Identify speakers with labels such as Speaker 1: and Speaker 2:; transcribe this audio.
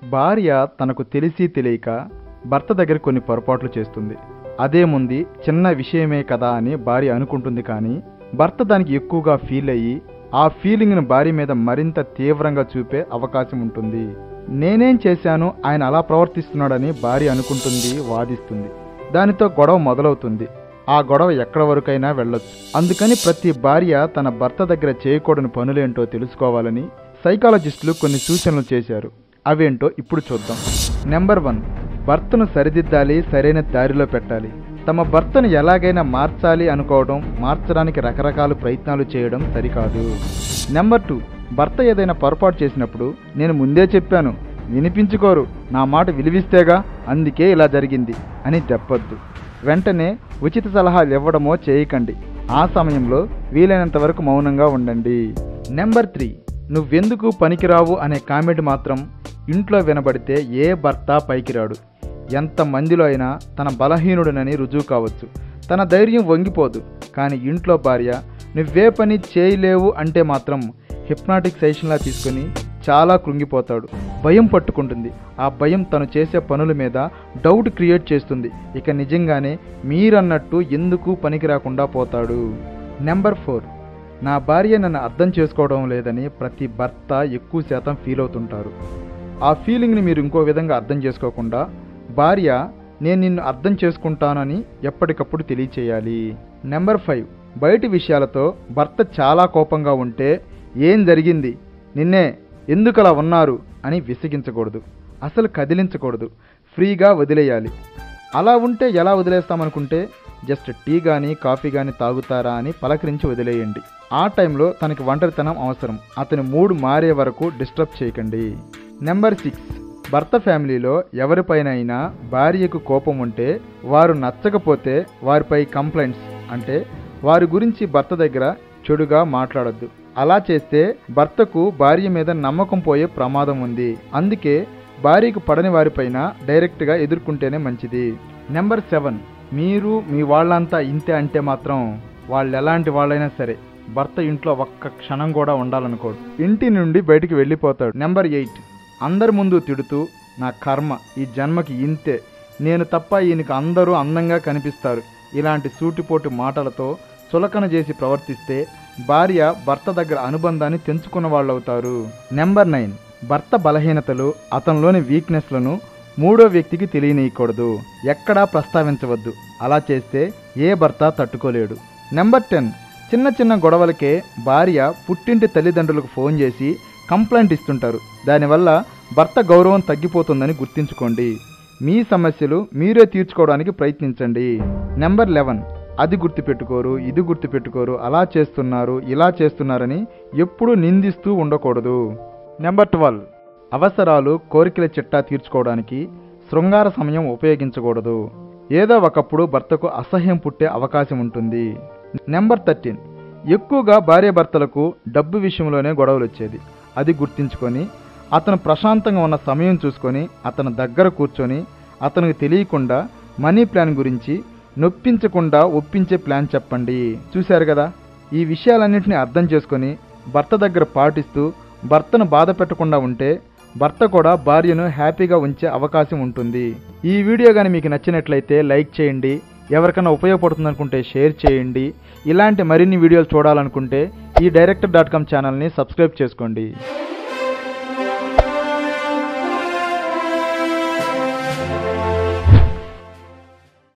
Speaker 1: భార్య తనకు తెలిసి తెలియక భర్త దగ్గర కొన్ని పొరపాట్లు చేస్తుంది అదేముంది చిన్న విషయమే కదా అని భార్య అనుకుంటుంది కానీ భర్త దానికి ఎక్కువగా ఫీల్ అయ్యి ఆ ఫీలింగ్ను భార్య మీద మరింత తీవ్రంగా చూపే అవకాశం ఉంటుంది నేనేం చేశాను ఆయన అలా ప్రవర్తిస్తున్నాడని భార్య అనుకుంటుంది వాదిస్తుంది దానితో గొడవ మొదలవుతుంది ఆ గొడవ ఎక్కడి వరకైనా వెళ్ళొచ్చు అందుకని ప్రతి భార్య తన భర్త దగ్గర చేయకూడని పనులేంటో తెలుసుకోవాలని సైకాలజిస్టులు కొన్ని సూచనలు చేశారు అవేంటో ఇప్పుడు చూద్దాం నెంబర్ వన్ భర్తను సరిదిద్దాలి సరైన దారిలో పెట్టాలి తమ భర్తను ఎలాగైనా మార్చాలి అనుకోవడం మార్చడానికి రకరకాల ప్రయత్నాలు చేయడం సరికాదు నెంబర్ టూ భర్త ఏదైనా పొరపాటు చేసినప్పుడు నేను ముందే చెప్పాను వినిపించుకోరు నా మాట విలువిస్తేగా అందుకే ఇలా జరిగింది అని చెప్పొద్దు వెంటనే ఉచిత సలహాలు ఇవ్వడమో చేయకండి ఆ సమయంలో వీలైనంత వరకు మౌనంగా ఉండండి నెంబర్ త్రీ నువ్వెందుకు పనికిరావు అనే కామెంట్ మాత్రం ఇంట్లో వినబడితే ఏ భర్త పైకిరాడు ఎంత మందిలో అయినా తన బలహీనుడనని రుజువు కావచ్చు తన ధైర్యం వంగిపోదు కానీ ఇంట్లో భార్య నువ్వే పని చేయలేవు అంటే మాత్రం హిప్నాటిక్ సెషన్లా తీసుకొని చాలా కృంగిపోతాడు భయం పట్టుకుంటుంది ఆ భయం తను చేసే పనుల మీద డౌట్ క్రియేట్ చేస్తుంది ఇక నిజంగానే మీరన్నట్టు ఎందుకు పనికి రాకుండా పోతాడు నెంబర్ ఫోర్ నా భార్య నన్ను అర్థం చేసుకోవడం లేదని ప్రతి భర్త ఎక్కువ శాతం ఫీల్ అవుతుంటారు ఆ ఫీలింగ్ని మీరు ఇంకో విధంగా అర్థం చేసుకోకుండా భార్య నేను నిన్ను అర్థం చేసుకుంటానని ఎప్పటికప్పుడు తెలియచేయాలి నెంబర్ ఫైవ్ బయటి విషయాలతో భర్త చాలా కోపంగా ఉంటే ఏం జరిగింది నిన్నే ఎందుకలా ఉన్నారు అని విసిగించకూడదు అసలు కదిలించకూడదు ఫ్రీగా వదిలేయాలి అలా ఉంటే ఎలా వదిలేస్తామనుకుంటే జస్ట్ టీ కానీ కాఫీ కానీ తాగుతారా అని పలకరించి వదిలేయండి ఆ టైంలో తనకి ఒంటరితనం అవసరం అతని మూడ్ మారే వరకు డిస్టర్బ్ చేయకండి నెంబర్ సిక్స్ భర్త ఫ్యామిలీలో ఎవరిపైనైనా భార్యకు కోపం ఉంటే వారు నచ్చకపోతే వారిపై కంప్లైంట్స్ అంటే వారి గురించి భర్త దగ్గర చెడుగా మాట్లాడొద్దు అలా చేస్తే భర్తకు భార్య మీద నమ్మకం పోయే ప్రమాదం ఉంది అందుకే భార్యకు పడని వారిపైన డైరెక్ట్గా ఎదుర్కొంటేనే మంచిది నెంబర్ సెవెన్ మీరు మీ వాళ్ళంతా ఇంతే అంటే మాత్రం వాళ్ళు ఎలాంటి వాళ్ళైనా సరే భర్త ఇంట్లో ఒక్క క్షణం కూడా ఉండాలనుకోడు ఇంటి నుండి బయటికి వెళ్ళిపోతాడు నెంబర్ ఎయిట్ అందరి ముందు తిడుతూ నా కర్మ ఈ జన్మకి ఇంతే నేను తప్ప ఈయనకి అందరూ అందంగా కనిపిస్తారు ఇలాంటి సూటిపోటు మాటలతో చులకన చేసి ప్రవర్తిస్తే భార్య భర్త దగ్గర అనుబంధాన్ని తెంచుకున్న వాళ్ళు అవుతారు నెంబర్ నైన్ భర్త బలహీనతలు అతనిలోని వీక్నెస్లను మూడో వ్యక్తికి తెలియనీయకూడదు ఎక్కడా ప్రస్తావించవద్దు అలా చేస్తే ఏ భర్త తట్టుకోలేడు నెంబర్ టెన్ చిన్న చిన్న గొడవలకే భార్య పుట్టింటి తల్లిదండ్రులకు ఫోన్ చేసి కంప్లైంట్ ఇస్తుంటారు దానివల్ల భర్త గౌరవం తగ్గిపోతుందని గుర్తుంచుకోండి మీ సమస్యలు మీరే తీర్చుకోవడానికి ప్రయత్నించండి నెంబర్ లెవెన్ అది గుర్తుపెట్టుకోరు ఇది గుర్తుపెట్టుకోరు అలా చేస్తున్నారు ఇలా చేస్తున్నారని ఎప్పుడూ నిందిస్తూ ఉండకూడదు నెంబర్ ట్వెల్వ్ అవసరాలు కోరికల చిట్టా తీర్చుకోవడానికి శృంగార సమయం ఉపయోగించకూడదు ఏదో ఒకప్పుడు భర్తకు అసహ్యం పుట్టే అవకాశం ఉంటుంది నెంబర్ థర్టీన్ ఎక్కువగా భార్యాభర్తలకు డబ్బు విషయంలోనే గొడవలు వచ్చేది అది గుర్తించుకొని అతను ప్రశాంతంగా ఉన్న సమయం చూసుకొని అతను దగ్గర కూర్చొని అతనికి తెలియకుండా మనీ ప్లాన్ గురించి నొప్పించకుండా ఒప్పించే ప్లాన్ చెప్పండి చూశారు కదా ఈ విషయాలన్నింటినీ అర్థం చేసుకొని భర్త దగ్గర పాటిస్తూ భర్తను బాధ పెట్టకుండా ఉంటే భర్త కూడా భార్యను హ్యాపీగా ఉంచే అవకాశం ఉంటుంది ఈ వీడియో కానీ మీకు నచ్చినట్లయితే లైక్ చేయండి ఎవరికైనా ఉపయోగపడుతుంది అనుకుంటే షేర్ చేయండి ఇలాంటి మరిన్ని వీడియోలు చూడాలనుకుంటే ఈ డైరెక్టర్ డాట్ కామ్ ఛానల్ని సబ్స్క్రైబ్ చేసుకోండి